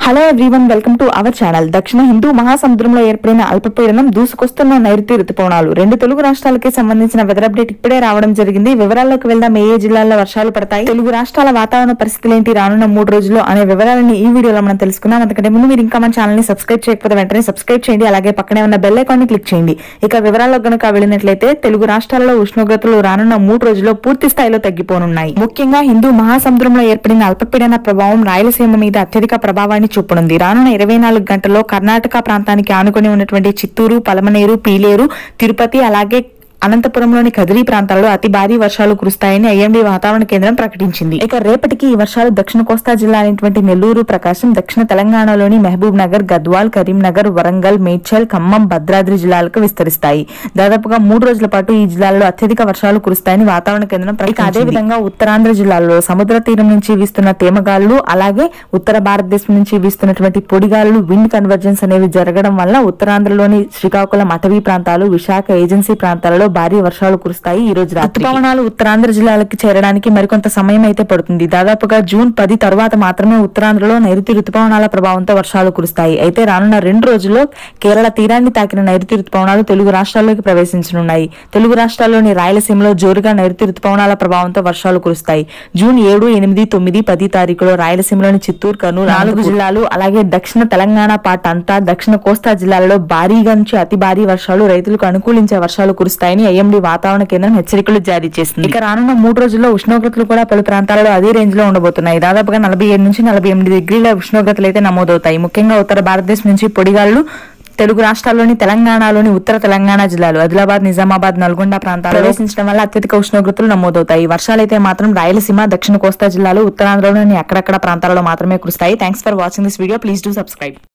hello everyone welcome to our channel దక్షిణ హిందూ మహాసముద్రంలో ఏర్పడిన అల్పపీడనం దూసుకొస్తున్న నైరుతి రుతుపవనాలు రెండు తెలుగు రాష్ట్రాలకి సంబంధించిన వెదర్ అప్డేట్ ఇప్పుడే రావడం జరిగింది వివరాల్లోకి వెళ్దాం ఏ ఏ జిల్లాల్లో వర్షాలు పడతాయి తెలుగు రాష్ట్రాల వాతావరణ పరిస్థితులు ఏంటి రానున్న మూడు రోజుల్లో అనే వివరాలని ఈ వీడియోలో మనం తెలుసుకుందాం అంతకంటే ముందు మీరు ఇంకా మన ఛానల్ ని సబ్స్క్రైబ్ చేయకపోతే వెంటనే సబ్స్క్రైబ్ చేయండి అలాగే పక్కనే ఉన్న బెల్ ఐకాన్ ని క్లిక్ చేయండి ఇక వివరాల్లో గనుక వెళ్ళినట్లయితే తెలుగు రాష్ట్రాల్లో ఉష్ణోగ్రతలు రానున్న మూడు రోజుల్లో పూర్తి స్థాయిలో తగ్గిపోనున్నాయి ముఖ్యంగా హిందూ మహాసముద్రంలో ఏర్పడిన అల్పపీడన ప్రభావం రాయలసీమ మీద అత్యధిక ప్రభావాన్ని చూపనుంది రానున్న ఇరవై నాలుగు గంటల్లో కర్ణాటక ప్రాంతానికి ఆనుకుని ఉన్నటువంటి చిత్తూరు పలమనేరు పీలేరు తిరుపతి అలాగే అనంతపురంలోని కదిరి ప్రాంతాల్లో అతి భారీ వర్షాలు కురుస్తాయని ఐఎండీ వాతావరణ కేంద్రం ప్రకటించింది ఇక రేపటికి ఈ వర్షాలు దక్షిణ కోస్తా జిల్లా అయినటువంటి నెల్లూరు ప్రకాశం దక్షిణ తెలంగాణలోని మహబూబ్ నగర్ గద్వాల్ కరీంనగర్ వరంగల్ మేడ్చల్ ఖమ్మం భద్రాద్రి జిల్లాలకు విస్తరిస్తాయి దాదాపుగా మూడు రోజుల పాటు ఈ జిల్లాల్లో అత్యధిక వర్షాలు కురుస్తాయని వాతావరణ కేంద్రం ప్రకటించింది అదే విధంగా ఉత్తరాంధ్ర జిల్లాల్లో సముద్ర తీరం నుంచి వీస్తున్న తేమగాళ్లు అలాగే ఉత్తర భారతదేశం నుంచి వీస్తున్నటువంటి పొడిగాళ్లు విండ్ కన్వర్జెన్స్ అనేవి జరగడం వల్ల ఉత్తరాంధ్రలోని శ్రీకాకుళం అటవీ ప్రాంతాలు విశాఖ ఏజెన్సీ ప్రాంతాలలో భారీ వర్షాలు కురుస్తాయి ఈ రోజు రాత్రి ఋతుపవనాలు ఉత్తరాంధ్ర జిల్లాలకి చేరడానికి మరికొంత సమయం అయితే పడుతుంది దాదాపుగా జూన్ పది తర్వాత మాత్రమే ఉత్తరాంధ్రలో నైరుతి ఋతుపవనాల ప్రభావంతో వర్షాలు కురుస్తాయి అయితే రానున్న రెండు రోజుల్లో కేరళ తీరాన్ని తాకిన నైరుతి ఋతుపవనాలు తెలుగు రాష్ట్రాల్లోకి ప్రవేశించనున్నాయి తెలుగు రాష్ట్రాల్లోని రాయలసీమలో జోరుగా నైరుతి ఋతుపవనాల ప్రభావంతో వర్షాలు కురుస్తాయి జూన్ ఏడు ఎనిమిది తొమ్మిది పది తారీఖులో రాయలసీమలోని చిత్తూరు కర్నూలు నాలుగు జిల్లాలు అలాగే దక్షిణ తెలంగాణ పాట అంతా దక్షిణ కోస్తా జిల్లాలలో భారీగా నుంచి అతి భారీ వర్షాలు రైతులకు అనుకూలించే వర్షాలు కురుస్తాయని ఐఎండీ వాతావరణ కేంద్రం హెచ్చరికలు జారీ చేసింది ఇక రానున్న మూడు రోజుల్లో ఉష్ణోగ్రతలు కూడా పలు ప్రాంతాలలో అదే రేంజ్ లో ఉండబోతున్నాయి దాదాపుగా నలభై ఏడు నుంచి నలభై ఎనిమిది డిగ్రీల ఉష్ణోగ్రతలు అయితే నమోదవుతాయి ముఖ్యంగా ఉత్తర భారతదేశం నుంచి పొడిగాళ్లు తెలుగు రాష్ట్రాల్లోని తెలంగాణలోని ఉత్తర తెలంగాణ జిల్లాలు ఆదిలాబాద్ నిజామాబాద్ నల్గొండ ప్రాంతాలు ప్రవేశించడం వల్ల అత్యధిక ఉష్ణోగ్రతలు నమోదవుతాయి వర్షాలైతే మాత్రం రాయలసీమ దక్షిణ కోస్తా జిల్లాలు ఉత్తరాంధ్రలోని అక్కడక్కడ ప్రాంతాలలో మాత్రమే కురుస్తాయి thanks for watching this video please do subscribe